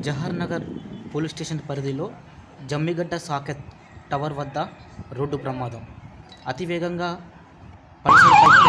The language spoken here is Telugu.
జవహర్ నగర్ పోలీస్ స్టేషన్ పరిధిలో జమ్మిగడ్డ సాకెత్ టవర్ వద్ద రోడ్డు ప్రమాదం అతివేగంగా పల్సర్ బైక్